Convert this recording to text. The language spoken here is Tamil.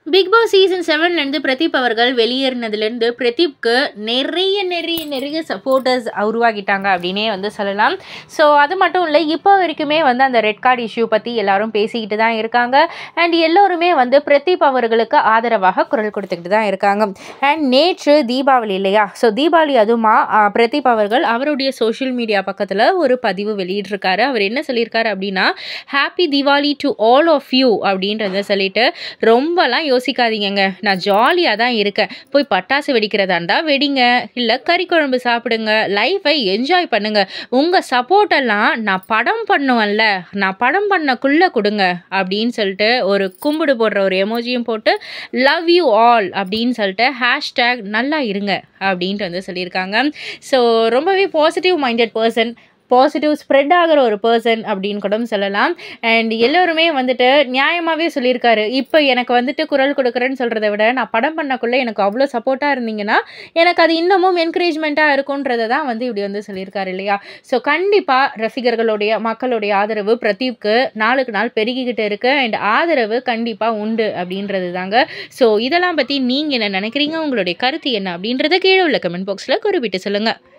பிக் பாஸ் சீசன் செவன்லேருந்து பிரதீப் அவர்கள் வெளியேறினதுலேருந்து பிரதீப்க்கு நிறைய நிறைய நிறைய சப்போர்ட்டர்ஸ் உருவாகிட்டாங்க அப்படின்னே வந்து சொல்லலாம் ஸோ அது மட்டும் இல்லை இப்போ வரைக்குமே வந்து அந்த ரெட் கார்டு இஷ்யூ பற்றி எல்லாரும் பேசிக்கிட்டு தான் இருக்காங்க அண்ட் எல்லோருமே வந்து பிரதீப் அவர்களுக்கு ஆதரவாக குரல் கொடுத்துக்கிட்டு தான் இருக்காங்க அண்ட் நேற்று தீபாவளி இல்லையா ஸோ தீபாவளி அதுமா ஆ, பிரதீப் அவர்கள் அவருடைய சோஷியல் மீடியா பக்கத்தில் ஒரு பதிவு வெளியிட்டிருக்காரு அவர் என்ன சொல்லியிருக்காரு அப்படின்னா happy Deepavali to all of you அப்படின்றத சொல்லிட்டு ரொம்பலாம் யோசிக்காதீங்கங்க நான் ஜாலியாக தான் இருக்கேன் போய் பட்டாசு வெடிக்கிறதா இருந்தால் வெடிங்க இல்லை கறி குழம்பு சாப்பிடுங்க லைஃபை என்ஜாய் பண்ணுங்க உங்கள் சப்போர்ட்டெல்லாம் நான் படம் பண்ணுவேன்ல நான் படம் பண்ணக்குள்ளே கொடுங்க அப்படின்னு சொல்லிட்டு ஒரு கும்பிடு போடுற ஒரு எமோஜியும் போட்டு லவ் யூ ஆல் அப்படின்னு சொல்லிட்டு ஹேஷ்டேக் நல்லா இருங்க அப்படின்ட்டு வந்து சொல்லியிருக்காங்க ஸோ ரொம்பவே positive minded person positive spread ஆகிற ஒரு பர்சன் அப்படின்னு கூட சொல்லலாம் அண்ட் எல்லோருமே வந்துட்டு நியாயமாகவே சொல்லியிருக்காரு இப்போ எனக்கு வந்துட்டு குரல் கொடுக்குறேன்னு சொல்கிறத விட நான் படம் பண்ணக்குள்ளே எனக்கு அவ்வளோ சப்போர்ட்டாக இருந்தீங்கன்னா எனக்கு அது இன்னமும் என்கரேஜ்மெண்ட்டாக இருக்குன்றதை தான் வந்து இப்படி வந்து சொல்லியிருக்காரு இல்லையா ஸோ கண்டிப்பாக ரசிகர்களுடைய மக்களுடைய ஆதரவு பிரதீப்க்கு நாளுக்கு நாள் பெருகிக்கிட்டு இருக்கு அண்ட் ஆதரவு கண்டிப்பாக உண்டு அப்படின்றது தாங்க ஸோ இதெல்லாம் பற்றி நீங்கள் என்ன நினைக்கிறீங்க உங்களுடைய கருத்து என்ன அப்படின்றத கீழே உள்ள கமெண்ட் பாக்ஸில் குறிப்பிட்டு சொல்லுங்கள்